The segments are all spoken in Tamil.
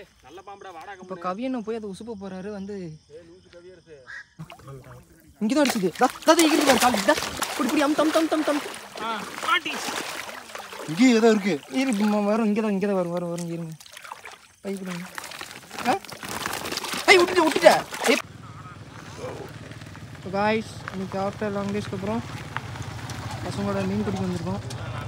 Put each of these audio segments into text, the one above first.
நல்ல பாம்புடா வாடா இப்போ கவியண்ணன் போய் அதை உசுப்ப போறாரு வந்து இங்கே தான் அடிச்சுது தா தா எகிரி பாரு கால் தா புடி புடி அம் தம் தம் தம் தம் இங்கேயும் ஏதோ இருக்கு இரு ம- வரும் இங்கே தான் இங்கே தான் வரும் வரும் வரும் இங்க இருங்க கை கொடுங்க ஆ ஐய் விட்டுட்டு விட்டுட்ட காய்ஸ் இன்னைக்கு ஆஃப்டர் லாங் டேஸ்க்கு அப்புறம் பசங்களோட மீன் பிடிக்க வந்திருக்கோம்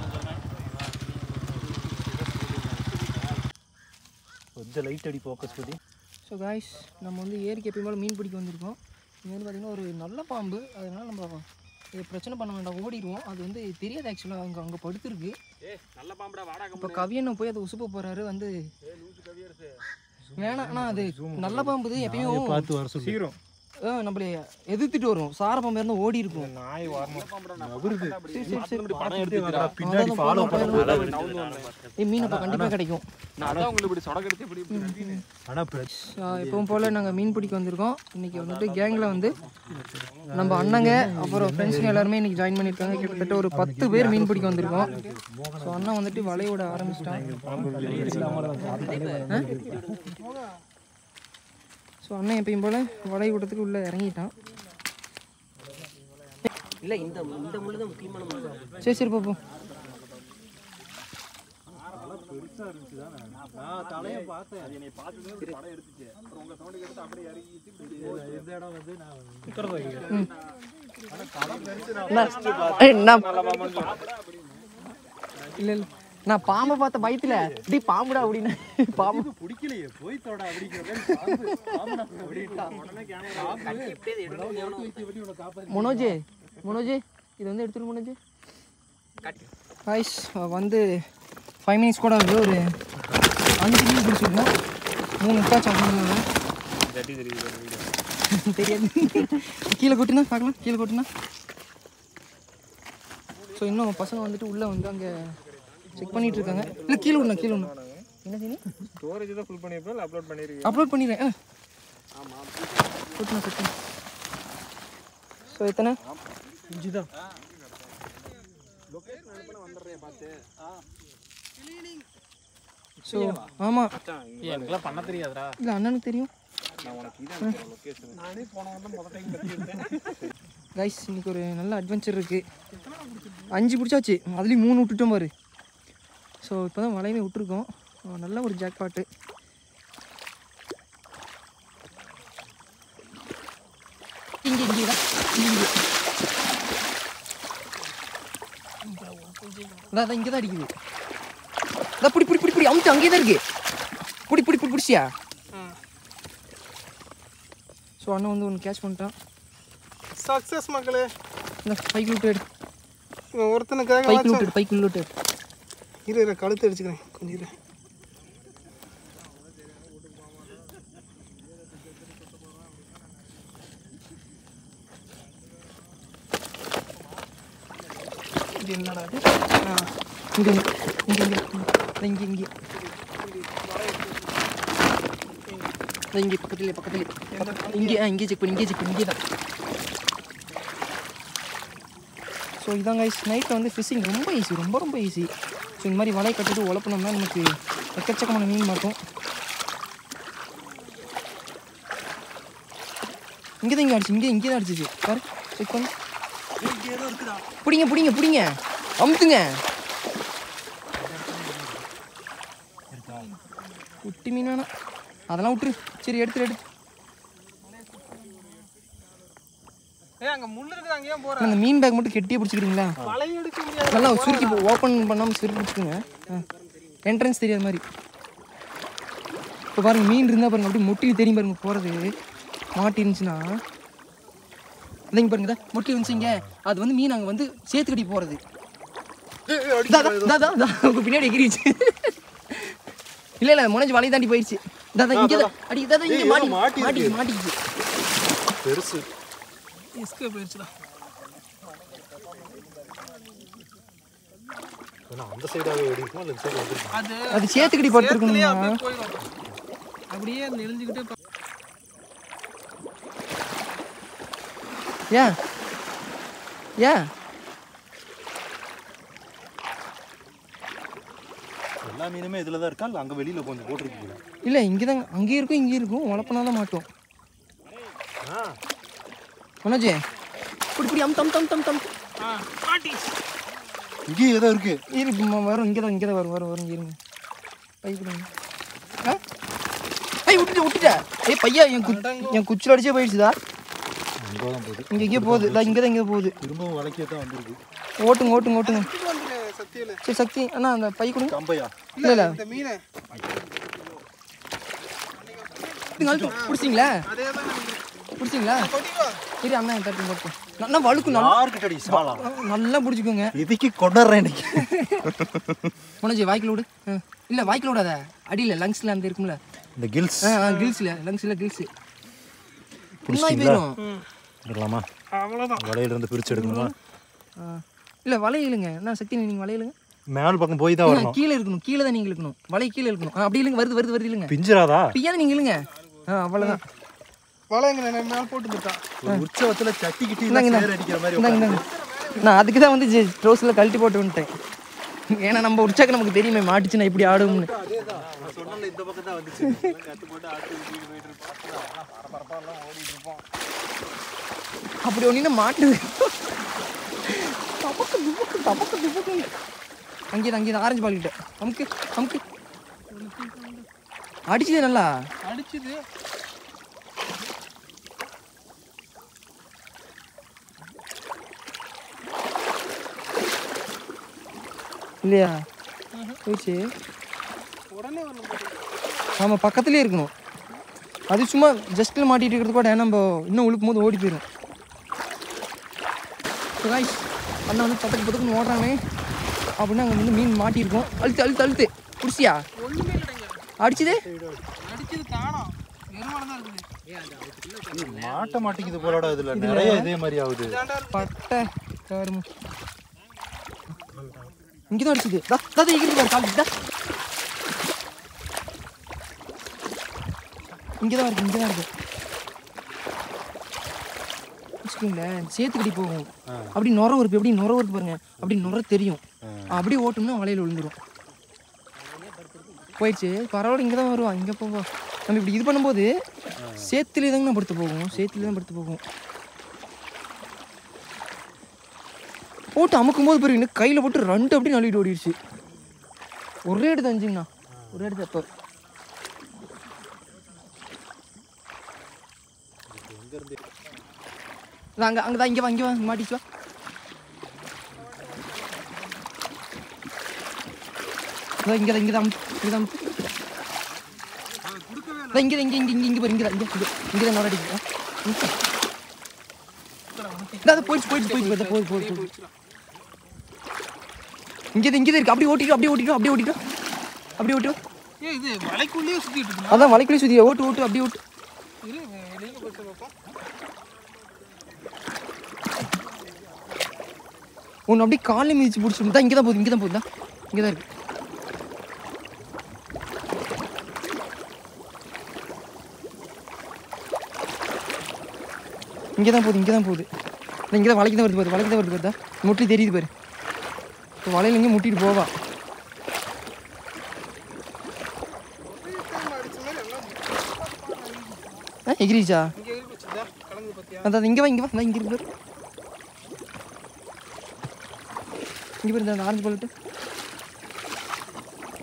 கொஞ்சம் லைட் அடி ஃபோக்கஸ் பண்ணி ஸோ காய்ஸ் நம்ம வந்து ஏரிக்கு எப்பயும் போல மீன் பிடிக்க வந்திருக்கோம் இங்கே வந்து பார்த்திங்கன்னா ஒரு நல்ல பாம்பு அதனால் நம்ம இது பிரச்சனை பண்ண வேண்டாம் ஓடிடுவோம் அது வந்து தெரியாது ஆக்சுவலாக அங்கே அங்கே படுத்துருக்கு ஏய் நல்ல பாம்புடா வாடா இப்போ கவியண்ணன் போய் அதை உசுப்ப போகிறாரு வந்து வேணாம் ஆனால் அது நல்ல பாம்பு இது எப்பயும் பார்த்து வர சொல்லி சீரும் ஆ, நம்மளை எதிர்த்துட்டு வரும் சார பாம்பு இருந்தால் ஓடி இருக்கும் நாய் வரணும் அவருது சரி சரி சரி படம் எடுத்து வரா பின்னாடி அதான் ஃபாலோ போலாம், பண்ண ஏய் மீன் இப்போ கண்டிப்பாக கிடைக்கும் நான் அதான் உங்களுக்கு இப்படி சொடக்கெடுத்து இப்படி இப்படி ஆனா பிரச்சனை ஆ, எப்பவும் போல் நாங்கள் மீன் பிடிக்க வந்திருக்கோம் இன்றைக்கி வந்துட்டு கேங்கில் வந்து நம்ம அண்ணங்க அப்புறம் ஃப்ரெண்ட்ஸுங்க எல்லாருமே இன்றைக்கி ஜாயின் பண்ணியிருக்காங்க கிட்டத்தட்ட ஒரு பத்து பேர் மீன் பிடிக்க வந்திருக்கோம் ஸோ அண்ணன் வந்துட்டு வலையோட ஆரம்பிச்சிட்டான் ஸோ அண்ணன் எப்பயும் போல் வலை விடத்துக்கு உள்ளே இறங்கிட்டான் இல்லை இந்த இந்த முள்ளு தான் முக்கியமான முள்ளு சரி சரி பாப்போம் நான் தலைய பார்த்தேன் அது என்னை பார்த்து படம் எடுத்துச்சு அப்புறம் உங்க சவுண்ட் கேட்டு அப்படியே இறங்கிட்டு இந்த இடம் வந்து நான் இல்லை இல்லை நான் பாம்பை பார்த்த பயத்தில் இப்படி பாம்புடா அப்படின்னு பாம்பு பிடிக்கலையே போய் தொட அப்படிங்கிறத பாம்பு பாம்பு நான் அப்படின்ட்டான் உடனே கேமரா மனோஜ் மனோஜ் இது வந்து எடுத்துரு மனோஜ் ஹாய்ஸ் வந்து ஃபைவ் மினிட்ஸ் கூட ஆகுது ஒரு அஞ்சு மீன் பிடிச்சிருக்கோம் மூணு முட்டாச்சு அப்படின்னு தெரியாது கீழே கொட்டுனா பார்க்கலாம் கீழே கொட்டுனா ஸோ இன்னும் பசங்க வந்துட்டு உள்ளே வந்து அங்கே செக் பண்ணிட்டு இருக்காங்க இல்லை கீழே விடணும் கீழே விடணும் என்ன செய்யணும் ஸ்டோரேஜ் தான் ஃபுல் பண்ணிருப்பேன் அப்லோட் பண்ணிருக்கேன் அப்லோட் பண்ணிடுறேன் கொட்டுனா கொட்டுனா ஸோ எத்தனை இஞ்சி தான் ஸோ ஆமாம் எனக்குலாம் பண்ண தெரியாதுடா இல்லை அண்ணனுக்கு தெரியும் நான் உனக்கு இதான் லொகேஷன் நானே போன வந்து முதல் டைம் கட்டியிருந்தேன் கைஸ் இன்னைக்கு ஒரு நல்ல அட்வென்ச்சர் இருக்குது அஞ்சு பிடிச்சாச்சு அதுலேயும் மூணு விட்டுட்டோம் பாரு ஸோ இப்போ தான் வலையுமே விட்டுருக்கோம் அஹ் நல்ல ஒரு ஜாக் பாட்டு இங்கே இங்கே தான் இங்கே அதான் இங்கே தான் அடிக்குது அதான் பிடி பிடி பிடி பிடி அமுத்து அங்கேயே தான் இருக்கு பிடி பிடி பிடி பிடிச்சியா ஸோ அண்ணன் வந்து ஒன்று கேட்ச் பண்ணிட்டான் சக்சஸ் மக்களே இந்த பைக் விட்டு இவன் ஒருத்தனுக்காக பைக் விட்டு பைக் விட்டு இரு இரு கழுத்து அடிச்சுக்கிறேன் கொஞ்சம் இரு இது என்னடா இது ஆ இங்கே இங்கே இங்கே இங்கே இங்கே இங்கே பக்கத்துலேயே பக்கத்துலேயே இங்கே ஆ இங்கே செக் பண்ணி இங்கே செக் பண்ணி இங்கே தான் ஸோ இதான் கைஸ் நைட்டில் வந்து ஃபிஷிங் ரொம்ப ஈஸி ரொம்ப ரொம்ப ஈஸி ஸோ இந்த மாதிரி வலை கட்டிட்டு உழப்பினோம்னா நமக்கு எக்கச்சக்கமான மீன் மாட்டோம் இங்கே தான் இங்கே அடிச்சு இங்கே இங்கே தான் அடிச்சிச்சு பாரு செக் பண்ணு பிடிங்க பிடிங்க பிடிங்க அமுத்துங்க குட்டி மீன் வேணாம் அதெல்லாம் விட்டுரு சரி எடுத்துரு எடு ஏய் அங்க முள்ளு இருக்குது அங்கேயே போற அந்த மீன் பேக் மட்டும் கெட்டியே பிடிச்சிக்கிறீங்களா வலையும் எடுக்க முடியாது நல்லா சுருக்கி ஓப்பன் பண்ணாமல் சுருக்கி பிடிச்சிக்கோங்க என்ட்ரன்ஸ் தெரியாத மாதிரி இப்போ பாருங்க மீன் இருந்தால் பாருங்க அப்படியே முட்டியில் தெரியும் பாருங்க போகிறது மாட்டி இருந்துச்சுன்னா இல்லைங்க பாருங்க இதா, முட்டி இருந்துச்சுங்க அது வந்து மீன் அங்கே வந்து சேத்துக்கடி போகிறது உங்க பின்னாடி எகிரிச்சு இல்லை இல்லை முனைஞ்சு வலையை தாண்டி போயிடுச்சு தாதா இங்கே தான் அடி தாதா இங்கே மாட்டி மாட்டி மாட்டிக்கிச்சு பெருசு இஸ்கே போயிடுச்சுடா ஏன்னா அந்த சைடாகவே ஓடி இருக்கும் அந்த சைடு வந்துருக்கும் அது அது சேத்துக்கடி சேத்துலயே படுத்துருக்கணுமா அப்படியே போயிடும் அப்படியே நெளிஞ்சுக்கிட்டே போ- ஏன் ஏன் எல்லா மீனுமே இதில் தான் இருக்கா இல்லை அங்கே வெளியில் கொஞ்சம் போட்டிருக்கீங்க இல்லை இங்கே தான் அங்கேயும் இருக்கும் இங்கேயும் இருக்கும் உழப்பனா தான் மாட்டோம் மனோஜ் இப்படி இப்படி அம் தம் தம் தம் தம் ஆ மாட்டிஸ் இங்கேயும் ஏதோ இருக்கு இரு இப்ப ம- வரும் இங்கே தான் இங்கே தான் வரும் வரும் வரும் இருங்க பை கொடுங்க ஆ ஐய் விட்டுட்ட விட்டுட்ட ஏய் பையா என் கு என் குச்சில் அடிச்சே போயிடுச்சுதா அங்கே தான் போகுது இங்கே இங்கே போகுது இல்லை இங்கே தான் இங்கே போகுது திரும்பவும் வளைக்க தான் வந்திருக்கு ஓட்டுங்க ஓட்டுங்க ஓட்டுங்க வந்துரு சத்தியில சரி சக்தி அண்ணா அந்த பை கொடுங்க கம்பையா இல்லை இல்லை இந்த மீனை பிடிச்சிங்களா அதே தான் பிடிச்சிங்களா கொட்டிவா சரி அண்ணா தட்டு தட்டு நல்லா வழுக்கு நல்லா யாருக்கிட்டடி சாலா நல்லா பிடிச்சிக்கோங்க இதுக்கு கொண்டாடுறேன் இன்னைக்கு மனோஜ் வாய்க்கில் விடு ஆ. இல்லை வாய்க்கில் விடாத அடியில் லங்ஸில் அந்த இருக்கும்ல இந்த கில்ஸ் ஆ ஆ கில்ஸில் லங்ஸில் கில்ஸு நாய் பிடிச்சிங்களா போயிடும் இருக்கலாமா அவ்வளோதான் வலையில இருந்து பிரிச்சு எடுக்கணுமா இல்லை வலையிலுங்க என்ன சக்தி நீங்கள் வலையிலுங்க மேல் பக்கம் போய் தான் வரணும் கீழே இருக்கணும் கீழே தான் நீங்கள் இழுக்கணும் வலை கீழே இருக்கணும் ஆ, அப்படி இல்லைங்க வருது வருது வருது இல்லைங்க பிஞ்சிராதா பிய்யாத நீங்கள் இல்லைங்க ஆ அவ்வளோதான் வலை எங்க நான் மேலே போட்டு போட்டான் ஒரு உற்சவத்துல சட்டி கிட்டி இந்தாங்க, சேர் அடிக்கிற மாதிரி இந்தாங்க இந்தாங்க நான் அதுக்கு தான் வந்து ட்ரோஸில் கழட்டி போட்டு வந்துட்டேன் ஏன்னா நம்ம உற்சாகம் நமக்கு தெரியுமே மாட்டுச்சுன்னா இப்படி ஆடும்னு சொன்னால இந்த பக்கம் தான் வந்துச்சு கத்து போட்டு ஆட்டு போயிட்டு இருப்போம் அப்படி ஒன்று மாட்டுது தபக்கு துபக்கு தபக்கு துபக்கு அங்கே தான் அங்கே தான் ஆரஞ்சு பால் கிட்ட அமுக்கு அமுக்கு அடிச்சதே நல்லா அடிச்சுது இல்லையா போயிடுச்சு உடனே வரணும் போட்டு. நம்ம பக்கத்துலேயே இருக்கணும் அது சும்மா ஜஸ்ட்டில் மாட்டிட்டு இருக்கிறது கூட நம்ம இன்னும் உழுக்கும் போது ஓடி போயிடும் ஸோ காய்ஸ் அண்ணா வந்து பக்கத்து பக்கத்துக்கு ஓடுறாங்க அப்படின்னா அங்கே வந்து மீன் மாட்டியிருக்கோம் அழுத்து அழுத்து அழுத்து குடிச்சியா ஒண்ணுமே இல்லைங்க அடிச்சதே அடிச்சது காணோம் வெறுமனை தான் இருக்குது மாட்ட மாட்டேங்குது போலடா இதுல நிறைய இதே மாதிரி ஆகுது பட்டை கருமு இங்கே தான் அடிச்சுது தா தா இங்கே பாரு கால் தா இங்கே தான் இருக்கு இங்கே தான் இருக்கு வச்சுக்கோங்களேன் சேத்துக்கடி போகும் அப்படி நுர இருக்கு எப்படி நுர இருக்கு பாருங்க அப்படி நுர தெரியும் அப்படியே ஓட்டோம்னா வலையில் விழுந்துரும் போயிடுச்சு பரவாயில்ல இங்கே தான் வருவான் இங்கே போவா நம்ம இப்படி இது பண்ணும்போது சேத்துலேயே தாங்க நான் படுத்து போகும் சேத்துலேயே தான் படுத்து போகும் போட்டு அமுக்கும் போது பாருங்க கையில் போட்டு ரெண்டு அப்படி நழுவிட்டு ஓடிடுச்சு ஒரே எடுத்து அஞ்சுங்கண்ணா ஒரே எடுத்து அப்போ அங்கே அங்கே தான் இங்கே வா இங்கே வா மாட்டிச்சு வா இதான் இங்கே தான் இங்கே தான் இங்கே தான் இங்கே இங்கே இங்கே இங்கே இங்கே பாரு இங்கே தான் இங்கே இங்கே இங்கே தான் நோடாடிக்கு அது போயிடுச்சு போயிடுச்சு போயிடுச்சு போயிடுச்சு போயிடுச்சு போயிடுச்சு இங்கே தான் இங்கே தான் இருக்கு அப்படியே ஓட்டிட்டு அப்படியே ஓட்டிட்டு அப்படியே ஓட்டிட்டு அப்படியே ஓட்டு ஏ இது வலைக்குள்ளேயே சுத்திட்டு இருக்குண்ணா அதான் வலைக்குள்ளே சுற்றி ஓட்டு ஓட்டு அப்படியே ஓட்டு இரு வெளியே போட்டு பார்ப்போம் ஒன்று அப்படியே காலில் மிதிச்சு பிடிச்சிட்டு தான் இங்கே தான் போகுது இங்கே தான் போகுது இங்கே தான் இருக்கு இங்கே தான் போகுது இங்கே தான் போகுது இங்கே தான் வலைக்கு தான் வருது பாரு வலைக்கு தான் வருது பாருதா முட்டி தெரியுது பாரு இப்போ வலையில் இங்கே முட்டிட்டு போவா அடிச்ச மாதிரி எல்லாம் ஆ எகிரிச்சா இங்கே இருக்கு வச்சுதா கலந்து பார்த்தியா அதான் இங்கே வா இங்கே வா இந்தா இங்கே இருக்கு பாரு இங்கே பாரு இந்த ஆரஞ்சு பல்லிட்டு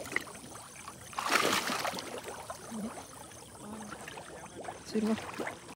சரி வா